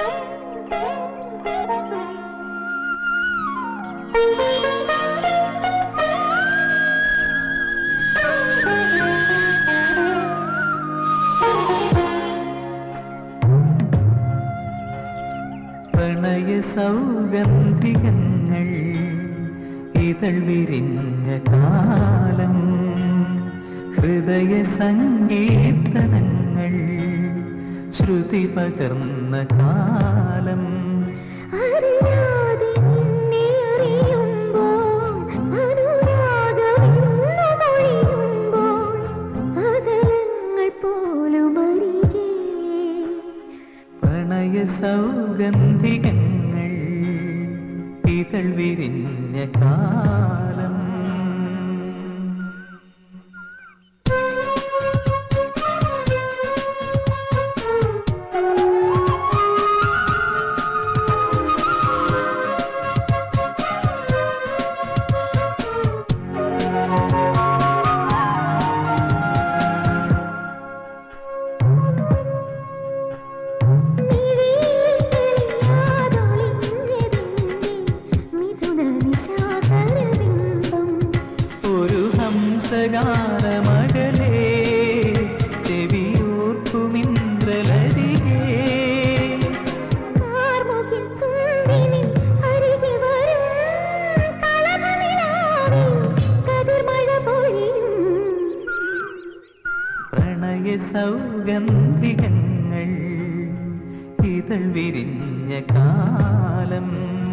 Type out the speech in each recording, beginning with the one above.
പ്രണയ സൗഗന്ധികങ്ങൾ ഇതൾ വിരിഞ്ഞ കാലം ഹൃദയ സങ്കീർത്തനങ്ങൾ ശ്രുതി പകർന്ന കാലം അറിയാതെ നിന്നെ അറിയുമ്പോൾ അനുരാഗമെന്ന് മൊഴിയുമ്പോൾ അകലങ്ങൾ പോലും അരികെ പ്രണയ സൗഗന്ധികങ്ങൾ ഇതൾ വിരിഞ്ഞ കാലം ഒരു ഹംസഗാനമകലേ ചെവിയോർക്കുമിന്ദ്രലരികേ പ്രണയ സൗഗന്ധികങ്ങൾ ഇതൾ വിരിഞ്ഞ കാലം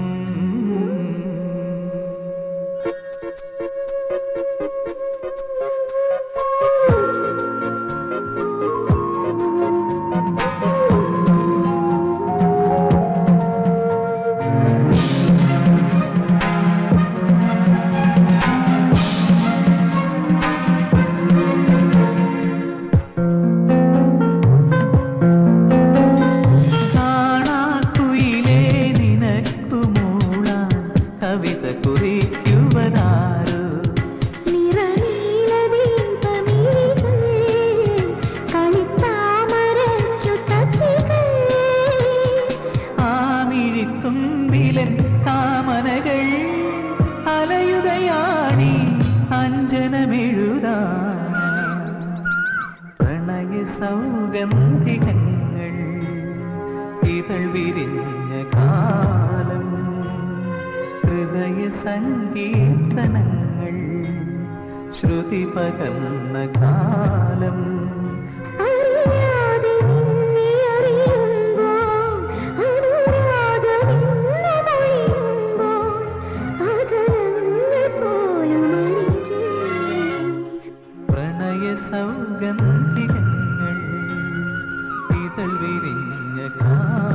കാണാക്കുയിലേ നിനക്കു മൂളാൻ കവിത കുറിക്കുവതാരോ ആമിഴിത്തുമ്പിലൻ കാമനകൾ അലയുകയാണി അഞ്ജനമെഴുതാ പ്രണയ സൗഗന്ധികങ്ങൾ ഇതൾ വിരിഞ്ഞ കാലം ഹൃദയ സങ്കീർത്തനങ്ങൾ ശ്രുതി പകർന്ന കാലം അറിയാതെ നിന്നെ അറിയുമ്പോൾ അനുരാഗമെന്ന് മൊഴിയുമ്പോൾ അകലങ്ങൾ പോലും അരികെ പ്രണയ സൗഗന്ധികങ്ങൾ ഇതൾ വിരിഞ്ഞ കാലം